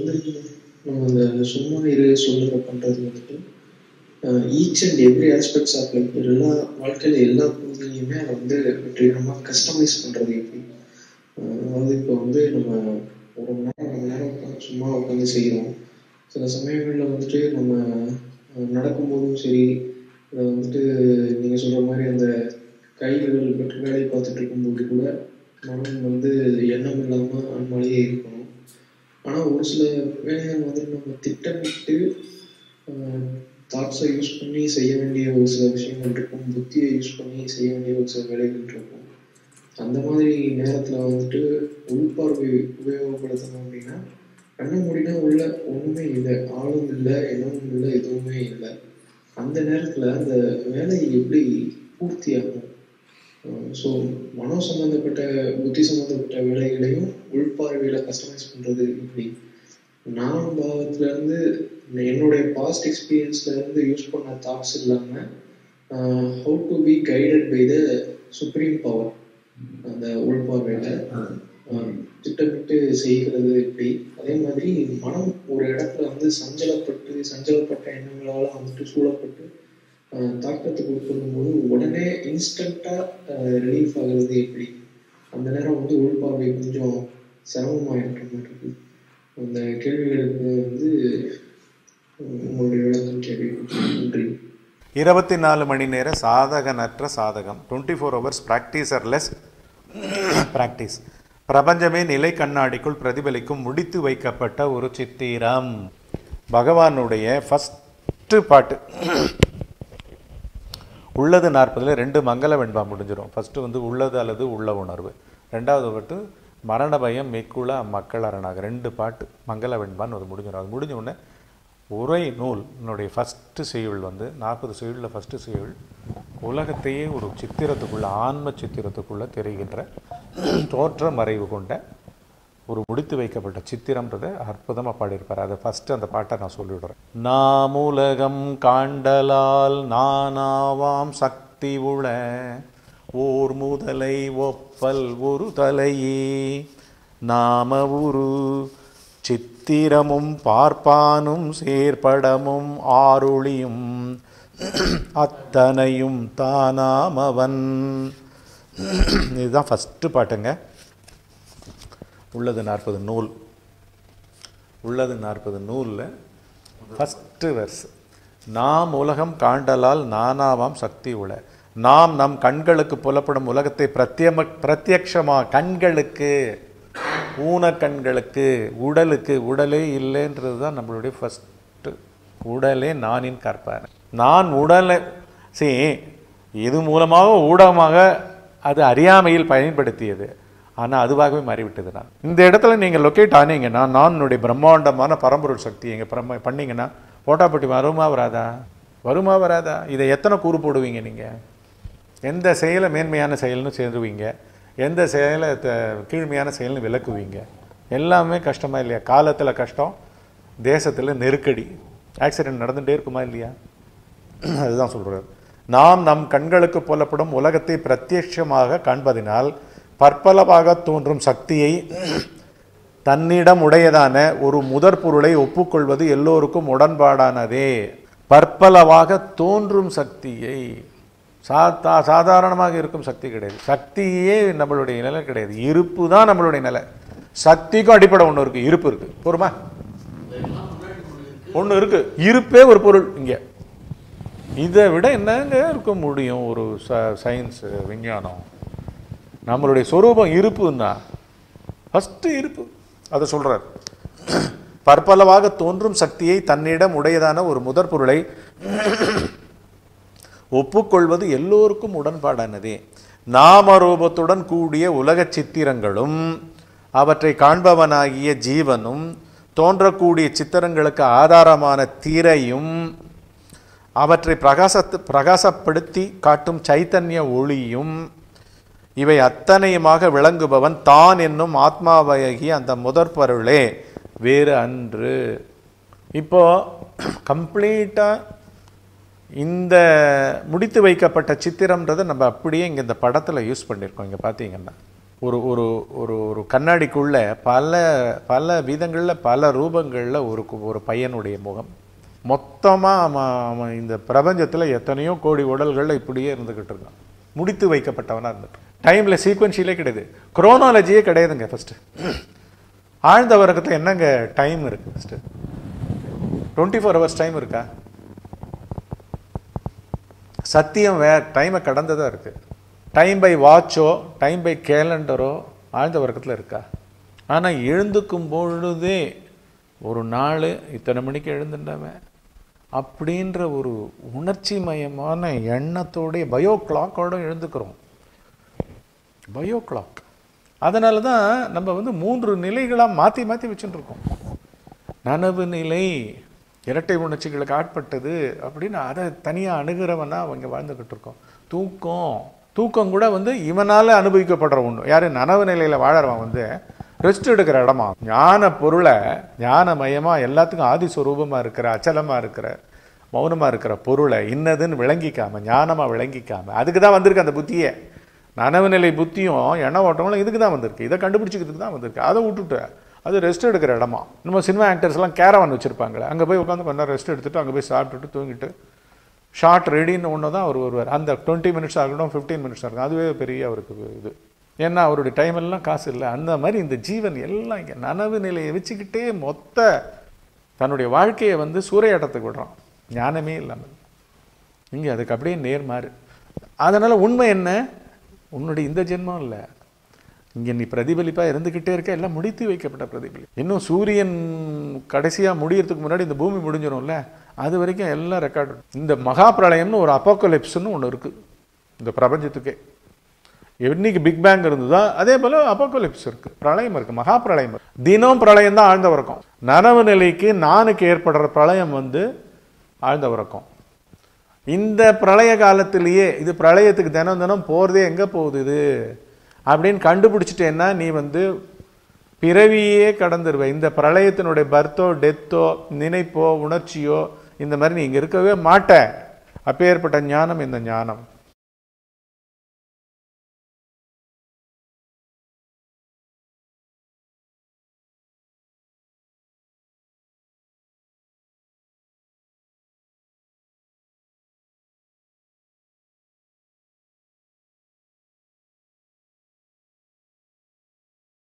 வந்து நம்ம இந்த சும்மா இரு சொல்லுற பண்றது வந்துட்டு each and every aspects of life எல்லா வாழ்க்கையில எல்லா பகுதியிலையுமே அதை வந்து வெற்றிகரமாக கஸ்டமைஸ் பண்றது எப்படி அஹ் அதாவது இப்போ வந்து நம்ம ஒரு மணி நேரம் ரெண்டு மணி நேரம் உட்காந்து சும்மா உட்காந்து செய்கிறோம் சில சமயங்களில் வந்துட்டு நம்ம அஹ் நடக்கும்போதும் சரி இதை வந்துட்டு நீங்கள் சொல்கிற மாதிரி அந்த கைகள் பெற்று வேலையை பார்த்துட்டு இருக்கும்போது கூட மனம் வந்து எண்ணம் இல்லாமல் அன்மாலேயே இருக்கணும் ஆனால் ஒரு சில வேலைகள் வந்துட்டு நம்ம திட்டமிட்டு தாட்ஸை யூஸ் பண்ணி செய்ய வேண்டிய ஒரு சில விஷயங்கள் இருக்கும் புத்தியை யூஸ் பண்ணி செய்ய வேண்டிய ஒரு சில வேலைகள் இருக்கும் அந்த மாதிரி நேரத்தில் வந்துட்டு உள்பார்வை உபயோகப்படுத்தணும் அப்படின்னா கண்ணை மூடினா உள்ள ஒன்றுமே இல்லை ஆளும் இல்லை எண்ணமும் இல்லை எதுவுமே இல்லை அந்த நேரத்தில் அந்த வேலை எப்படி பூர்த்தி ஆகும் ஸோ மனோ சம்மந்தப்பட்ட புத்தி சம்மந்தப்பட்ட வேலைகளையும் உள்பார்வையில் கஸ்டமைஸ் பண்ணுறது எப்படி நான் பாவத்துல இருந்து என்னுடைய பாஸ்ட் எக்ஸ்பீரியன்ஸ்ல இருந்து யூஸ் பண்ண தாட்ஸ் இல்லாம how to be guided by the supreme power அந்த உள்பார்வையில ஆஹ் திட்டமிட்டு செய்கிறது எப்படி அதே மாதிரி மனம் ஒரு இடத்துல வந்து சஞ்சலப்பட்டு சஞ்சலப்பட்ட எண்ணங்களால வந்துட்டு சூழப்பட்டு ஆஹ் தாக்கத்துக்கு உட்கொள்ளும் போது உடனே இன்ஸ்டண்டா ரிலீஃப் ஆகுறது எப்படி அந்த நேரம் வந்து உள்பார்வை கொஞ்சம் சிரமமாயிட்டு மாதிரி இருக்கு அந்த கேள்விகளுக்கு வந்து உங்களுடைய விளக்கம் கேள்வி நன்றி இருபத்தி நாலு மணி நேர சாதகனற்ற சாதகம் டுவெண்ட்டி ஃபோர் ஹவர்ஸ் ப்ராக்டிஸர்லெஸ் ப்ராக்டிஸ் பிரபஞ்சமே நிலை கண்ணாடிக்குள் பிரதிபலிக்கும் முடித்து வைக்கப்பட்ட ஒரு சித்திரம் பகவானுடைய ஃபஸ்ட்டு பாட்டு உள்ளது நாற்பதில் ரெண்டு மங்கள வெண்பா முடிஞ்சிடும் ஃபஸ்ட்டு வந்து உள்ளது அல்லது உள்ள உணர்வு ரெண்டாவது பாட்டு மரண பயம் மெக்குள மக்கள் அரணாக ரெண்டு பாட்டு மங்கள வெண்பான்னு அது முடிஞ்சிடும் அது முடிஞ்ச உடனே உரை நூல் என்னுடைய ஃபஸ்ட்டு செய்யுள் வந்து நாற்பது செய்யுளில் ஃபஸ்ட்டு செய்யுள் உலகத்தையே ஒரு சித்திரத்துக்குள்ள ஆன்ம சித்திரத்துக்குள்ளே தெரிகின்ற தோற்ற மறைவு கொண்ட ஒரு முடித்து வைக்கப்பட்ட சித்திரம்ன்றதை அற்புதமாக பாடியிருப்பார் அதை ஃபஸ்ட்டு அந்த பாட்டை நான் சொல்லிவிடுறேன் நாம் உலகம் காண்டலால் நானாவாம் சக்தி உள ஓர் முதலை ஒப்பல் ஒரு தலையே நாம உரு சித்திரமும் பார்ப்பானும் சேர்ப்படமும் ஆருளியும் அத்தனையும் தானாமவன் இதுதான் ஃபஸ்ட்டு பாட்டுங்க உள்ளது நாற்பது நூல் உள்ளது நாற்பது நூலில் ஃபஸ்ட்டு வெர்ஸ் நாம் உலகம் காண்டலால் நானாவாம் சக்தி உள நாம் நம் கண்களுக்கு புலப்படும் உலகத்தை பிரத்யம பிரத்யக்ஷமா கண்களுக்கு ஊன கண்களுக்கு உடலுக்கு உடலே இல்லைன்றது தான் நம்மளுடைய ஃபஸ்ட்டு உடலே நானின் கற்பார் நான் உடலை சரி இது மூலமாக ஊடகமாக அது அறியாமையில் பயன்படுத்தியது ஆனால் அதுவாகவே மாறிவிட்டது நான் இந்த இடத்துல நீங்கள் லொக்கேட் ஆனீங்கன்னா நான் என்னுடைய பிரம்மாண்டமான பரம்பொருள் சக்தி எங்கள் பிரம்ம பண்ணீங்கன்னா போட்டாப்பட்டி வருமா வராதா வருமா வராதா இதை எத்தனை கூறு போடுவீங்க நீங்கள் எந்த செயலை மேன்மையான செயல்னு சேர்ந்துவீங்க எந்த செயலை த கீழ்மையான செயல்னு விளக்குவீங்க எல்லாமே கஷ்டமா இல்லையா காலத்தில் கஷ்டம் தேசத்தில் நெருக்கடி ஆக்சிடென்ட் நடந்துகிட்டே இருக்குமா இல்லையா அதுதான் சொல்கிறார் நாம் நம் கண்களுக்கு புலப்படும் உலகத்தை பிரத்யட்சமாக காண்பதினால் பற்பலவாக தோன்றும் சக்தியை தன்னிடம் உடையதான ஒரு முதற் பொருளை ஒப்புக்கொள்வது எல்லோருக்கும் உடன்பாடானதே பற்பலவாக தோன்றும் சக்தியை சா தா- சாதாரணமாக இருக்கும் சக்தி கிடையாது சக்தியே நம்மளுடைய நிலை கிடையாது இருப்பு தான் நம்மளுடைய நிலை சக்திக்கும் அடிப்படை ஒன்று இருக்கு இருப்பு இருக்கு பொறுமா ஒன்று இருக்கு இருப்பே ஒரு பொருள் இங்கே இதை விட என்னங்க இருக்க முடியும் ஒரு ச சயின்ஸ் விஞ்ஞானம் நம்மளுடைய சொரூபம் இருப்புன்னா ஃபஸ்ட்டு இருப்பு அதை சொல்றார் பற்பலவாக தோன்றும் சக்தியை தன்னிடம் உடையதான ஒரு முதற் பொருளை ஒப்புக்கொள்வது எல்லோருக்கும் உடன்பாடானதே நாமரூபத்துடன் கூடிய உலகச் சித்திரங்களும் அவற்றை காண்பவனாகிய ஜீவனும் தோன்றக்கூடிய சித்திரங்களுக்கு ஆதாரமான திரையும் அவற்றை பிரகாசத்து பிரகாசப்படுத்தி காட்டும் சைத்தன்ய ஒளியும் இவை அத்தனையுமாக விளங்குபவன் தான் என்னும் ஆத்மாவாகிய அந்த முதற் பொருளே வேறு அன்று இப்போ கம்ப்ளீட்டாக இந்த முடித்து வைக்கப்பட்ட சித்திரம்ன்றதை நம்ம அப்படியே இங்கே இந்த படத்தில் யூஸ் பண்ணியிருக்கோம் இங்கே பார்த்தீங்கன்னா ஒரு ஒரு ஒரு ஒரு கண்ணாடிக்குள்ள பல பல விதங்களில் பல ரூபங்களில் ஒரு கு- ஒரு பையனுடைய முகம் மொத்தமாக அவன் அவன் இந்த பிரபஞ்சத்தில் எத்தனையோ கோடி உடல்களில் இப்படியே இருந்துக்கிட்டு இருக்கான் முடித்து வைக்கப்பட்டவனாக இருந்துட்டு டைமில் சீக்வன்ஷியலே கிடையாது குரோனாலஜியே கிடையாதுங்க ஃபஸ்ட்டு ஆழ்ந்த வர்க்கத்தில் என்னங்க டைம் இருக்குது first twenty four hours time இருக்கா சத்தியம் வே டைமை கடந்ததாக இருக்குது டைம் பை வாட்சோ டைம் பை கேலண்டரோ ஆழ்ந்த வர்க்கத்தில் இருக்கா ஆனால் எழுந்துக்கும் பொழுதே ஒரு நாள் இத்தனை மணிக்கு எழுந்துட்டவன் அப்படின்ற ஒரு உணர்ச்சி மயமான எண்ணத்தோடைய பயோ கிளாக்கோட எழுந்துக்கிறோம் பயோ கிளாக் அதனால தான் நம்ம வந்து மூன்று நிலைகளாக மாற்றி மாற்றி வச்சுட்டு இருக்கோம் நனவு நிலை இரட்டை உணர்ச்சிகளுக்கு ஆட்பட்டது அப்படின்னு அதை தனியாக அணுகிறவனா அவங்க வாழ்ந்துக்கிட்டு இருக்கோம் தூக்கம் தூக்கம் கூட வந்து இவனால் அனுபவிக்கப்படுற ஒன்று யார் நனவு நிலையில் வாழறவன் வந்து ரெஸ்ட் எடுக்கிற இடமா ஞான பொருளை ஞானமயமாக எல்லாத்துக்கும் ஆதிஸ்வரூபமாக இருக்கிற அச்சலமாக இருக்கிற மௌனமாக இருக்கிற பொருளை இன்னதுன்னு விளங்கிக்காம ஞானமாக விளங்கிக்காம அதுக்கு தான் வந்திருக்கு அந்த புத்தியே நனவு நிலை புத்தியும் எண்ண ஓட்டங்களும் இதுக்கு தான் வந்திருக்கு இதை கண்டுபிடிச்சிக்கிறதுக்கு தான் வந்திருக்கு அதை விட்டுட்டு அது ரெஸ்ட் எடுக்கிற இடமா நம்ம சினிமா ஆக்டர்ஸ்லாம் கேரவான் வச்சுருப்பாங்களே அங்கே போய் உட்காந்து கொஞ்ச நேரம் ரெஸ்ட் எடுத்துட்டு அங்கே போய் சாப்பிட்டுட்டு தூங்கிட்டு ஷார்ட் ரெடின்னு ஒன்று தான் அவர் வருவார் அந்த டுவெண்ட்டி மினிட்ஸ் ஆகட்டும் ஃபிஃப்டீன் மினிட்ஸ் ஆகட்டும் அதுவே பெரிய அவருக்கு இது ஏன்னா அவருடைய டைம் எல்லாம் காசு இல்லை அந்த மாதிரி இந்த ஜீவன் எல்லாம் இங்கே நனவு நிலையை வச்சுக்கிட்டே மொத்த தன்னுடைய வாழ்க்கையை வந்து சூறையாட்டத்துக்கு விடுறான் ஞானமே இல்லாமல் இங்கே அதுக்கு அப்படியே நேர்மாறு அதனால் உண்மை என்ன உன்னுடைய இந்த ஜென்மம் இல்லை இங்கே நீ பிரதிபலிப்பாக இருந்துக்கிட்டே இருக்க எல்லாம் முடித்து வைக்கப்பட்ட பிரதிபலி இன்னும் சூரியன் கடைசியாக முடியறதுக்கு முன்னாடி இந்த பூமி முடிஞ்சிடும்ல அது வரைக்கும் எல்லாம் ரெக்கார்டு இந்த மகா பிரளயம்னு ஒரு அப்போக்கலிப்ஸ்னு ஒன்று இருக்குது இந்த பிரபஞ்சத்துக்கே என்னைக்கு பிக் பேங் இருந்ததோ அதே போல் அப்போக்கலிப்ஸ் இருக்குது பிரளயம் இருக்குது மகா பிரளயம் இருக்கு. தினம் பிரளயம் தான் ஆழ்ந்த உறக்கம் நனவு நிலைக்கு நானுக்கு ஏற்படுற பிரளயம் வந்து ஆழ்ந்த உறக்கம் இந்த பிரளய காலத்திலேயே இது பிரளயத்துக்கு தினம் தினம் போகிறதே எங்கே போகுது இது அப்படின்னு கண்டுபிடிச்சிட்டேன்னா நீ வந்து பிறவியே கடந்துருவ இந்த பிரளயத்தினுடைய பர்த்தோ டெத்தோ நினைப்போ உணர்ச்சியோ இந்த மாதிரி நீ இங்கே இருக்கவே மாட்ட அப்பேற்பட்ட ஞானம் இந்த ஞானம்